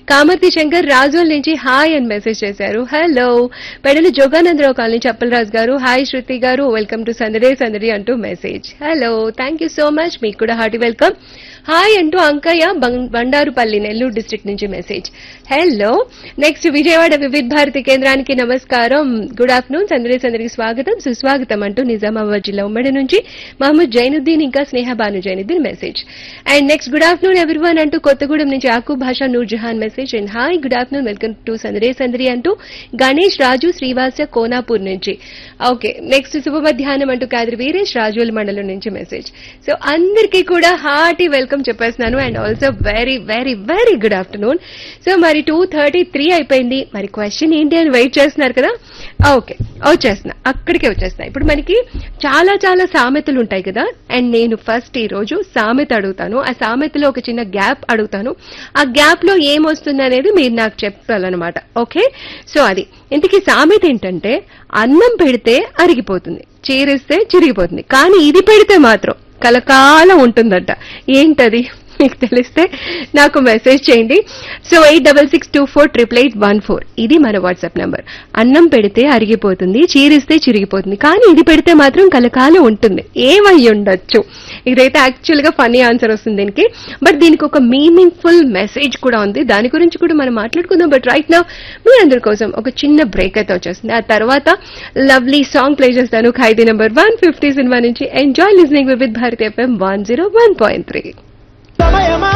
కామర్తి శంకర్ రాజోల్ నుంచి హాయ్ అని మెసేజ్ చేశారు హలో పెడలు Joganandarao colony Chappalaraju garu hi Shruti garu welcome to Sandade Sandadi అంటూ message hello thank you so much మీకు కూడా హార్టీ వెల్కమ్ హాయ్ అంటూ అంకయ్య బం- బండారుపల్లి నెల్లూరు డిస్ట్రిక్ట్ నుంచి message hello next Vijayawada Vividh Bharati కేంద్రానికి నమస్కారం గుడ్ ఆఫ్టర్నూన్ సందడి సందడికి స్వాగతం సుస్వాగతం అంటూ నిజామాబాద్ జిల్లా ఉమ్మడి నుంచి మహమ్మద్ జైనుద్దీన్ ఇంకా Sneha Banu Zainuddin message and next good afternoon everyone అంటూ కొత్తగూడెం నుంచి Aku Basha Noor Jahan message and hi good afternoon welcome to Sandade Sandadi అంటూ గణేష్ రాజు శ్రీవాస కోనాపూర్ నుంచి ఓకే నెక్స్ట్ శుభ మధ్యాహ్నం అంటూ కాదరి వీరేష్ రాజోల్ మండలం నుంచి మెసేజ్ సో అందరికీ కూడా హార్టీ వెల్కమ్ చెప్పేస్తున్నాను and also very very very good afternoon so మరి టూ థర్టీ త్రీ అయిపోయింది మరి క్వశ్చన్ ఏంటి అని వెయిట్ చేస్తున్నారు కదా ఓకే వచ్చేస్తున్నా అక్కడికే వచ్చేస్తున్నా ఇప్పుడు మనకి చాలా చాలా సామెతలు ఉంటాయి కదా అండ్ నేను ఫస్ట్ ఈ రోజు సామెత అడుగుతాను ఆ సామెతలో ఒక చిన్న గ్యాప్ అడుగుతాను ఆ గ్యాప్ లో ఏమొస్తుంది అనేది మీరు నాకు చెప్పాలన్నమాట ఓకే సో అది ఇంతకీ సామెత ఏంటంటే అన్నం పెడితే అరిగిపోతుంది చీరిస్తే చిరిగిపోతుంది కానీ ఇది పెడితే మాత్రం కలకాలం ఉంటుందట ఏంటది మీకు తెలిస్తే నాకు మెసేజ్ చేయండి so eight double six two four triple eight one four ఇది మన వాట్సాప్ నంబర్ అన్నం పెడితే అరిగిపోతుంది చీరిస్తే చిరిగిపోతుంది కానీ ఇది పెడితే మాత్రం కలకాలం ఉంటుంది ఏమై ఉండొచ్చు ఇదైతే యాక్చువల్ గా ఫనీ ఆన్సర్ వస్తుంది దీనికి బట్ దీనికి ఒక మీనింగ్ ఫుల్ మెసేజ్ కూడా ఉంది దాని గురించి కూడా మనం మాట్లాడుకుందాం బట్ రైట్ నా మీ అందరి కోసం ఒక చిన్న బ్రేక్ అయితే వచ్చేస్తుంది ఆ తర్వాత లవ్లీ సాంగ్ ప్లే చేస్తాను ఖైదీ నెంబర్ వన్ ఫిఫ్టీ సినిమా నుంచి enjoy listening with Bharat FM one zero one point three సమయమా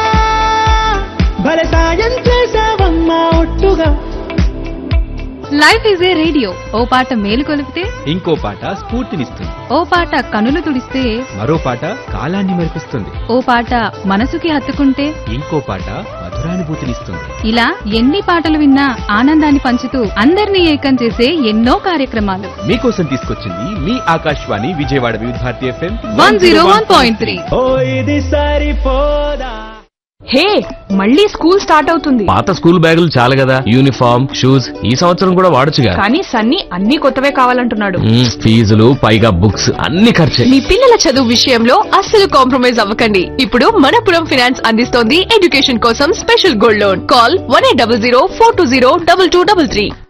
భలే సాయం చేసావమ్మా ఒట్టుగా లైఫ్ ఈజ్ ఏ రేడియో ఓ పాట మేలు కొలిపితే ఇంకో పాట స్ఫూర్తినిస్తుంది ఓ పాట కనులు తుడిస్తే మరో పాట కాలాన్ని మరిపిస్తుంది ఓ పాట మనసుకి హత్తుకుంటే ఇంకో పాట మధురానుభూతినిస్తుంది ఇలా ఎన్ని పాటలు విన్నా ఆనందాన్ని పంచుతూ అందరినీ ఏకం చేసే ఎన్నో కార్యక్రమాలు మీకోసం తీసుకొచ్చింది మీ Akashvani Vijayawada Vividh Bharati FM one zero one point three ఓ ఇది సరిపోదా హే మళ్ళీ స్కూల్ స్టార్ట్ అవుతుంది పాత స్కూల్ బ్యాగులు చాలు కదా యూనిఫామ్ షూస్ ఈ సంవత్సరం కూడా వాడొచ్చుగా కానీ సన్నీ అన్ని కొత్తవే కావాలంటున్నాడు మ్మ్, ఫీజులు పైగా బుక్స్ అన్ని ఖర్చే మీ పిల్లల చదువు విషయంలో అస్సలు కాంప్రమైజ్ అవ్వకండి ఇప్పుడు మనపురం ఫినాన్స్ అందిస్తోంది ఎడ్యుకేషన్ కోసం special gold loan call one eight double zero four two zero double two double three